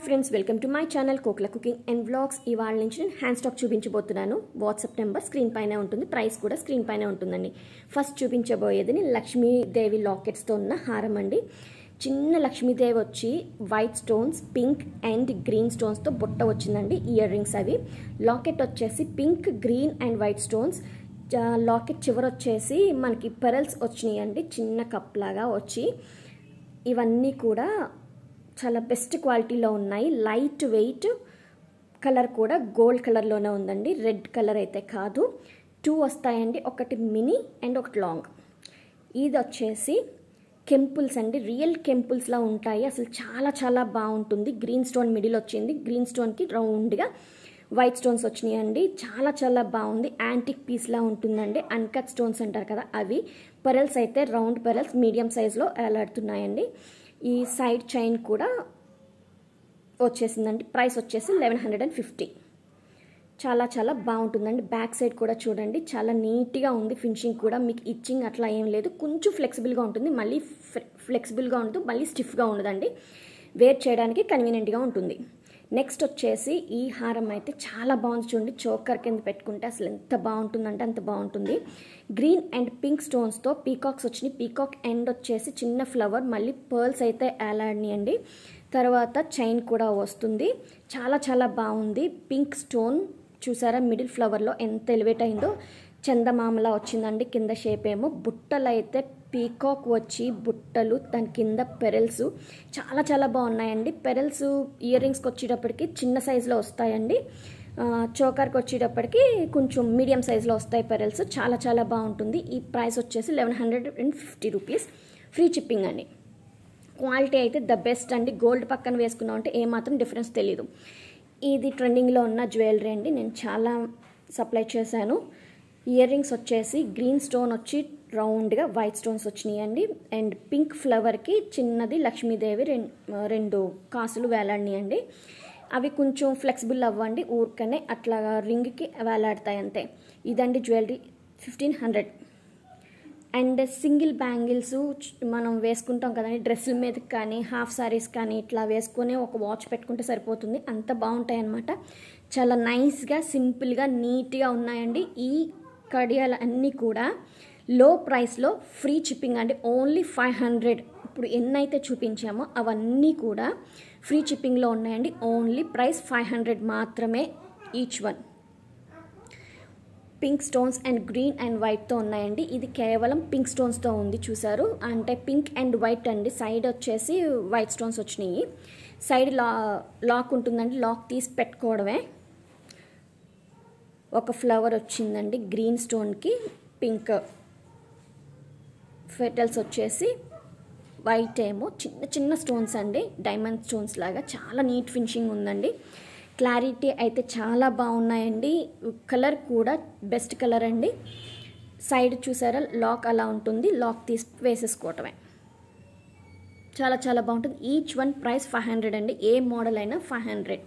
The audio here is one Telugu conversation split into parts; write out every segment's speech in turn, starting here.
friends welcome to my channel కోక్ల కుకింగ్ అండ్ వ్లాగ్స్ ఇవాళ నుంచి నేను హ్యాండ్ స్టాక్ చూపించబోతున్నాను వాట్సాప్ నెంబర్ స్క్రీన్ పైన ఉంటుంది ప్రైస్ కూడా స్క్రీన్ పైన ఉంటుందండి ఫస్ట్ చూపించబోయేది నేను లక్ష్మీదేవి లాకెట్స్తో ఉన్న హారం అండి చిన్న లక్ష్మీదేవి వచ్చి white stones pink and green స్టోన్స్తో బుట్ట వచ్చిందండి ఇయర్ రింగ్స్ అవి లాకెట్ వచ్చేసి pink green and white stones locket చివర వచ్చేసి మనకి పెరల్స్ వచ్చినాయండి చిన్న కప్ లాగా వచ్చి ఇవన్నీ కూడా చాలా బెస్ట్ క్వాలిటీలో ఉన్నాయి లైట్ వెయిట్ కలర్ కూడా గోల్డ్ కలర్లోనే ఉందండి రెడ్ కలర్ అయితే కాదు టూ వస్తాయండి ఒకటి మినీ అండ్ ఒకటి లాంగ్ ఇది వచ్చేసి కెంపుల్స్ అండి రియల్ కెంపుల్స్లా ఉంటాయి అసలు చాలా చాలా బాగుంటుంది గ్రీన్ స్టోన్ మిడిల్ వచ్చింది గ్రీన్ స్టోన్కి రౌండ్గా వైట్ స్టోన్స్ వచ్చినాయండి చాలా చాలా బాగుంది యాంటిక్ పీస్లా ఉంటుందండి అన్కట్ స్టోన్స్ అంటారు కదా అవి పెరల్స్ అయితే రౌండ్ పెరల్స్ మీడియం సైజులో ఏలాడుతున్నాయండి ఈ సైడ్ చైన్ కూడా వచ్చేసిందండి ప్రైస్ వచ్చేసి లెవెన్ హండ్రెడ్ అండ్ ఫిఫ్టీ చాలా చాలా బాగుంటుందండి బ్యాక్ సైడ్ కూడా చూడండి చాలా నీట్గా ఉంది ఫినిషింగ్ కూడా మీకు ఇచ్చింగ్ అట్లా ఏం లేదు కొంచెం ఫ్లెక్సిబుల్గా ఉంటుంది మళ్ళీ ఫ్లెక్సిబుల్గా ఉంటుంది మళ్ళీ స్టిఫ్గా ఉండదండి వేర్ చేయడానికి కన్వీనియంట్గా ఉంటుంది నెక్స్ట్ వచ్చేసి ఈ హారం అయితే చాలా బాగుంది చూడండి చోకర్ కింద పెట్టుకుంటే అసలు ఎంత బాగుంటుందంటే అంత బాగుంటుంది గ్రీన్ అండ్ పింక్ స్టోన్స్తో పీకాక్స్ వచ్చినాయి పీకాక్ ఎండ్ వచ్చేసి చిన్న ఫ్లవర్ మళ్ళీ పర్ల్స్ అయితే ఏలాడినాయండి తర్వాత చైన్ కూడా వస్తుంది చాలా చాలా బాగుంది పింక్ స్టోన్ చూసారా మిడిల్ ఫ్లవర్లో ఎంత ఎలివేట్ అయిందో చందమామలా వచ్చిందండి కింద షేప్ ఏమో బుట్టలు అయితే పీకాక్ వచ్చి బుట్టలు దాని కింద పెరల్స్ చాలా చాలా బాగున్నాయండి పెరల్స్ ఇయర్ రింగ్స్కి వచ్చేటప్పటికి చిన్న సైజులో వస్తాయండి చోకర్కి వచ్చేటప్పటికి కొంచెం మీడియం సైజులో వస్తాయి పెరల్స్ చాలా చాలా బాగుంటుంది ఈ ప్రైస్ వచ్చేసి eleven hundred and fifty rupees free chipping అండి క్వాలిటీ అయితే ద బెస్ట్ అండి గోల్డ్ పక్కన వేసుకున్నాం అంటే ఏమాత్రం డిఫరెన్స్ తెలియదు ఇది ట్రెండింగ్లో ఉన్న జ్యువెలరీ అండి నేను చాలా సప్లై చేశాను ఇయర్ రింగ్స్ వచ్చేసి గ్రీన్ స్టోన్ వచ్చి రౌండ్గా వైట్ స్టోన్స్ వచ్చినాయండి అండ్ పింక్ ఫ్లవర్కి చిన్నది లక్ష్మీదేవి రెండు కాసులు వేలాడినాయండి అవి కొంచెం ఫ్లెక్సిబుల్ అవ్వండి ఊరికనే అట్లా రింగ్కి వేలాడతాయి అంతే ఇదండి jewellery fifteen hundred and single bangles మనం వేసుకుంటాం కదండి డ్రెస్సుల మీద కానీ హాఫ్ సారీస్ కానీ ఇట్లా వేసుకొని ఒక వాచ్ పెట్టుకుంటే సరిపోతుంది అంత బాగుంటాయి అన్నమాట చాలా నైస్గా సింపుల్గా నీట్గా ఉన్నాయండి ఈ కడియాలు అన్నీ కూడా లో ప్రైస్లో ఫ్రీ చిప్పింగ్ అండి ఓన్లీ ఫైవ్ హండ్రెడ్ ఇప్పుడు ఎన్నైతే చూపించామో అవన్నీ కూడా ఫ్రీ చిప్పింగ్లో ఉన్నాయండి ఓన్లీ ప్రైస్ ఫైవ్ హండ్రెడ్ మాత్రమే each one pink stones and green and వైట్తో ఉన్నాయండి ఇది కేవలం పింక్ స్టోన్స్తో ఉంది చూసారు అంటే పింక్ అండ్ వైట్ అండి సైడ్ వచ్చేసి వైట్ స్టోన్స్ వచ్చినాయి సైడ్ లా లాక్ ఉంటుందండి లాక్ తీసి పెట్టుకోవడమే ఒక ఫ్లవర్ వచ్చిందండి గ్రీన్ స్టోన్కి పింక్ ఫెటల్స్ వచ్చేసి వైట్ ఏమో చిన్న చిన్న స్టోన్స్ అండి డైమండ్ స్టోన్స్ లాగా చాలా నీట్ ఫినిషింగ్ ఉందండి క్లారిటీ అయితే చాలా బాగున్నాయండి కలర్ కూడా బెస్ట్ కలర్ అండి సైడ్ చూసారా లాక్ అలా ఉంటుంది లాక్ తీసి వేసేసుకోవటమే చాలా చాలా బాగుంటుంది each one price five hundred అండి ఏ మోడల్ అయినా ఫైవ్ హండ్రెడ్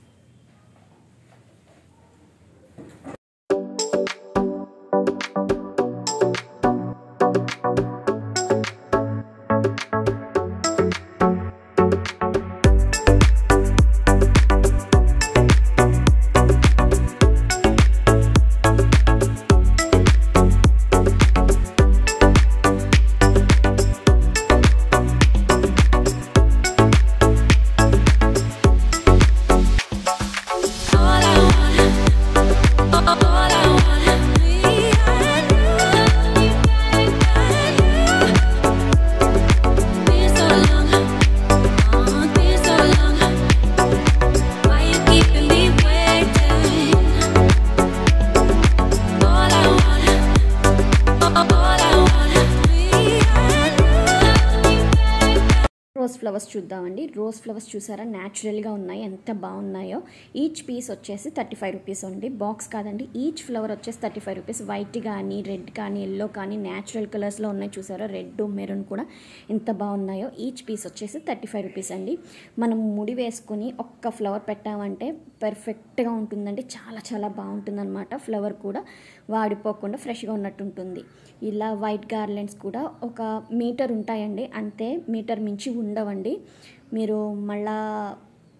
రోజ్ ఫ్లవర్స్ చూద్దామండి రోజ్ ఫ్లవర్స్ చూసారా న్యాచురల్గా ఉన్నాయి ఎంత బాగున్నాయో ఈచ్ పీస్ వచ్చేసి థర్టీ ఫైవ్ రూపీస్ అండి బాక్స్ కాదండి ఈచ్ ఫ్లవర్ వచ్చేసి థర్టీ ఫైవ్ రూపీస్ వైట్ కానీ రెడ్ కానీ ఎల్లో కానీ న్యాచురల్ కలర్స్లో ఉన్నాయి చూసారా రెడ్ మెరూన్ కూడా ఎంత బాగున్నాయో ఈచ్ పీస్ వచ్చేసి థర్టీ ఫైవ్ రూపీస్ అండి మనం ముడి వేసుకొని ఒక్క ఫ్లవర్ పెట్టామంటే పర్ఫెక్ట్గా ఉంటుందండి చాలా చాలా బాగుంటుందన్నమాట ఫ్లవర్ కూడా వాడిపోకుండా ఫ్రెష్గా ఉన్నట్టు ఉంటుంది ఇలా వైట్ గార్లెండ్స్ కూడా ఒక మీటర్ ఉంటాయండి అంతే మీటర్ మించి ఉండవండి మీరు మళ్ళా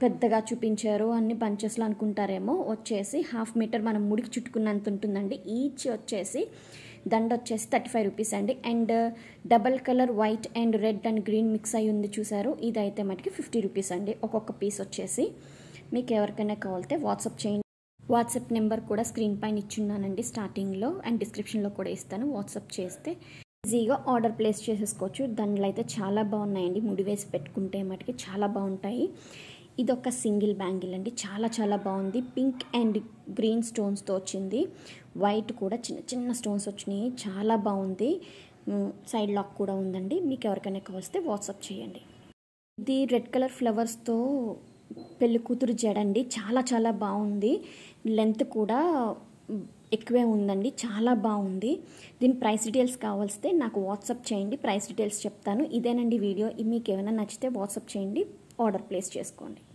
పెద్దగా చూపించారు అన్ని బంచెస్లో అనుకుంటారేమో వచ్చేసి హాఫ్ మీటర్ మనం ముడికి చుట్టుకున్నంత ఉంటుందండి ఈచ్ వచ్చేసి దండ వచ్చేసి థర్టీ ఫైవ్ రూపీస్ అండి and double colour white and red and green mix అయి ఉంది చూసారు ఇదైతే మటుకి ఫిఫ్టీ రూపీస్ అండి ఒక్కొక్క పీస్ వచ్చేసి మీకు ఎవరికైనా కావాలితే వాట్సాప్ చేయండి వాట్సాప్ నెంబర్ కూడా స్క్రీన్ పైన ఇచ్చున్నానండి స్టార్టింగ్లో అండ్ డిస్క్రిప్షన్లో కూడా ఇస్తాను వాట్సాప్ చేస్తే ఈజీగా ఆర్డర్ ప్లేస్ చేసేసుకోవచ్చు దండలు అయితే చాలా బాగున్నాయండి ముడి వేసి పెట్టుకుంటే మటుకి చాలా బాగుంటాయి ఇది ఒక సింగిల్ బ్యాంగిల్ అండి చాలా చాలా బాగుంది పింక్ అండ్ గ్రీన్ స్టోన్స్తో వచ్చింది వైట్ కూడా చిన్న చిన్న స్టోన్స్ వచ్చినాయి చాలా బాగుంది సైడ్ లాక్ కూడా ఉందండి మీకు ఎవరికైనా కావలిస్తే వాట్సాప్ చేయండి ఇది రెడ్ కలర్ ఫ్లవర్స్తో పెళ్లి కూతురు జడండి చాలా చాలా బాగుంది లెంత్ కూడా ఎక్కువే ఉందండి చాలా బాగుంది దీని ప్రైస్ డీటెయిల్స్ కావాల్స్తే నాకు వాట్సాప్ చేయండి ప్రైస్ డీటెయిల్స్ చెప్తాను ఇదేనండి వీడియో మీకు ఏమైనా నచ్చితే వాట్సాప్ చేయండి ఆర్డర్ ప్లేస్ చేసుకోండి